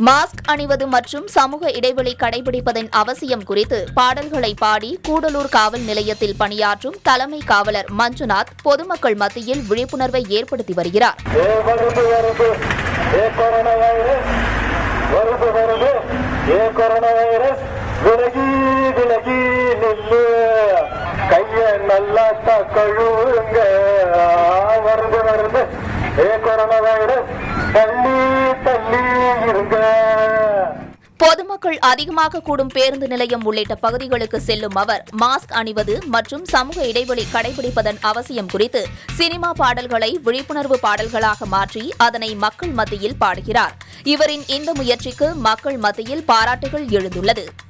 mask அணிவது மற்றும் சமூக இடைவெளி கடைபிடிப்பதன் அவசியம் குறித்து பாடல்களை பாடி கூடலூர் காவல் நிலையத்தில் பணியாற்றும் தலைமை காவலர் மஞ்சுநாத் பொதுமக்கள் மத்தியில் விழிப்புணர்வை ஏற்படுத்தி வருகிறார் ஏ வருது வருது ஏ கொரோனா வைரஸ் வருது வருது ஏ கொரோனா வைரஸ் விலகி விலகி நில்லு கைய நல்லா கழுவுங்க வருது வருது ஏ கொரோனா வைரஸ் தள்ளி தள்ளி இருங்க பொதுமக்கள் அதிகமாக கூடும் பேருந்து நிலையம் உள்ளிட்ட பகுதிகளுக்கு செல்லும் அவர் மாஸ்க் அணிவது மற்றும் சமூக இடைவெளி கடைபிடிப்பதன் அவசியம் குறித்து சினிமா பாடல்களை விழிப்புணர்வு பாடல்களாக மாற்றி அதனை மக்கள் மத்தியில் பாடுகிறார் இவரின் இந்த முயற்சிக்கு மக்கள் மத்தியில் பாராட்டுகள் எழுந்துள்ளது